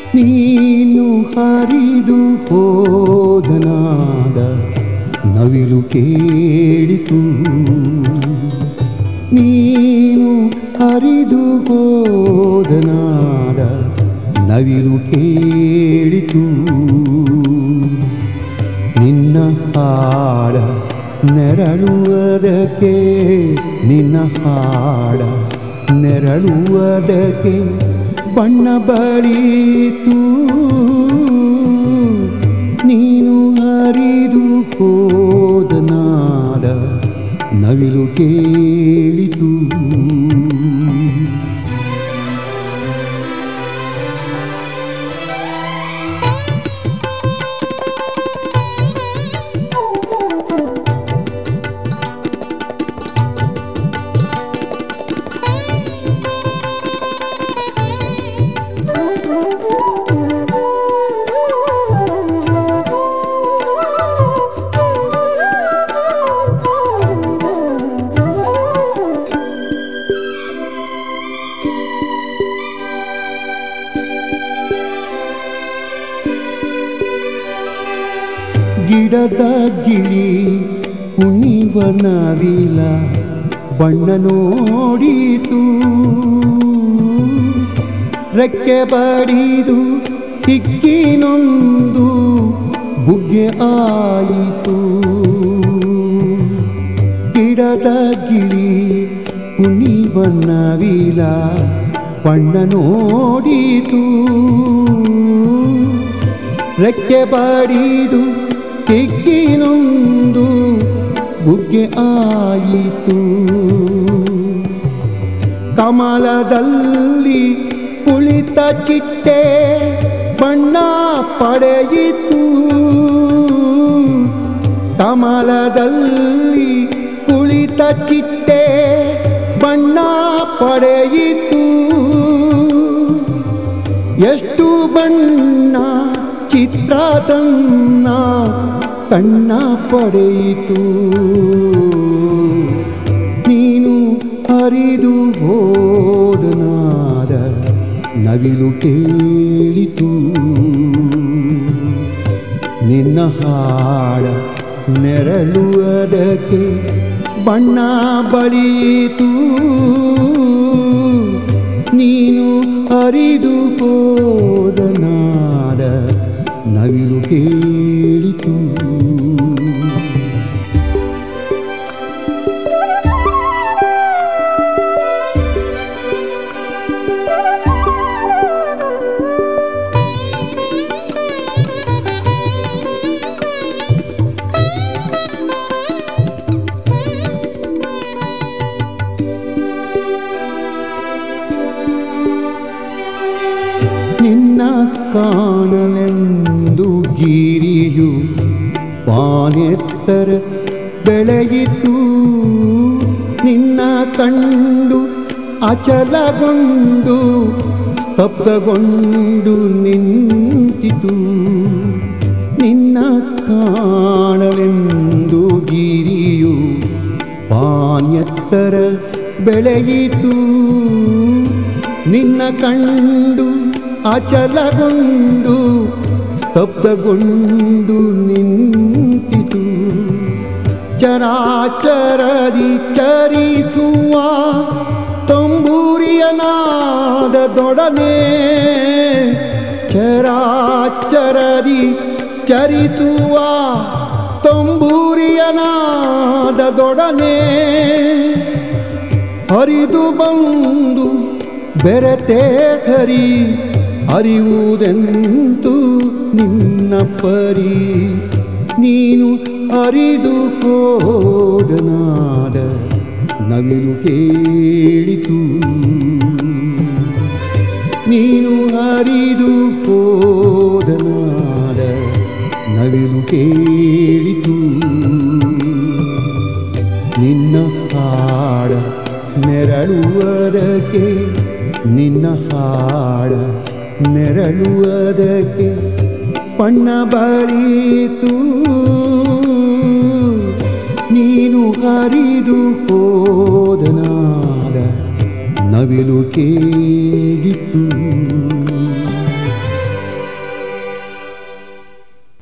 ನೀನು ಹರಿದು ಹೋದನಾದ ನವಿಲು ಕೇಳಿತು ನೀನು ಹರಿದು ಹೋದನಾದ ನವಿಲು ಕೇಳಿತು ನಿನ್ನ ಹಾಡ ನೆರಳುವುದಕ್ಕೆ ನಿನ್ನ ಹಾಡ ನೆರಳುವುದಕ್ಕೆ ಬಣ್ಣ ಬಳಿತು ನೀನು ಹರಿದು ಹೋದನಾದ ನವಿಲು ಕೇಳಿತು ಗಿಡದ ಗಿಳಿ ಕುಣಿವನವಿಲ ಬಣ್ಣ ನೋಡಿತು ರೆಕ್ಕೆ ಬಡಿದು ಹಿಕ್ಕಿನೊಂದು ಬುಗ್ಗೆ ಆಯಿತು ಗಿಡದ ಗಿಳಿ ಕುಣಿವನವಿಲ ಬಣ್ಣ ನೋಡಿತು ರೆಕ್ಕೆ ಬಾಡಿದು ಹಿಗ್ಗಿನೊಂದು ಬುಗ್ಗೆ ಆಯಿತು ಕಮಲದಲ್ಲಿ ಕುಳಿತ ಚಿಟ್ಟೆ ಬಣ್ಣ ಪಡೆಯಿತು ಕಮಲದಲ್ಲಿ ಕುಳಿತ ಚಿಟ್ಟೆ ಬಣ್ಣ ಪಡೆಯಿತು ಎಷ್ಟು ಬಣ್ಣ ಚಿತ್ರದನ್ನ ಕಣ್ಣ ಪಡೆಯಿತು ನೀನು ಹರಿದು ಹೋದನಾದ ನವಿಲು ಕೇಳಿತು ನಿನ್ನ ಹಾಡ ನೆರಳುವುದಕ್ಕೆ ಬಣ್ಣ ಬಳಿಯಿತು ನೀನು ಹರಿದು ಹೋದನಾದ ನವಿಲು ಕೇಳಿತು ನಿನ್ನ ಕಾಣಲೆಂದು ಗಿರಿಯು ಪಾನೆತ್ತರ ಬೆಳೆಯಿತು ನಿನ್ನ ಕಂಡು ಅಚಲಗೊಂಡು ಸ್ತಬ್ಧಗೊಂಡು ನಿಂತಿತು ನಿನ್ನ ಕಾಣಲೆಂದು ಗಿರಿಯು ಪಾನ್ಯತ್ತರ ಬೆಳೆಯಿತು ನಿನ್ನ ಕಂಡು ಅಚಲಗೊಂಡು ಸ್ತಬ್ಧಗೊಂಡು ನಿಂತಿತು ಚರಾಚರದಿ ಚರಿಸುವ ತಂಬೂರಿಯ ನಾದದೊಡನೆ ಚರಾಚರದಿ ಚರಿಸುವ ತಂಬೂರಿಯ ನಾದದೊಡನೆ ಹರಿದು ಬಂದು ಬೆರೆತೆ ಹರಿ ಅರಿವುದೆಂತು ನಿನ್ನ ಪರಿ ನೀನು ಅರಿದು ಹೋದನಾದ ನವಿಲು ಕೇಳಿತು ನೀನು ಹರಿದು ಹೋದನಾದ ನವಿಲು ಕೇಳಿತು ನಿನ್ನ ಹಾಡ ನೆರಳುವುದಕ್ಕೆ ನಿನ್ನ ಹಾಡ ನೆರಳುವುದಕ್ಕೆ ಪಣ್ಣ ಬಳಿತು ನೀನು ಹರಿದು ಹೋದನಾದ ನವಿಲು ಕೇಳಿತು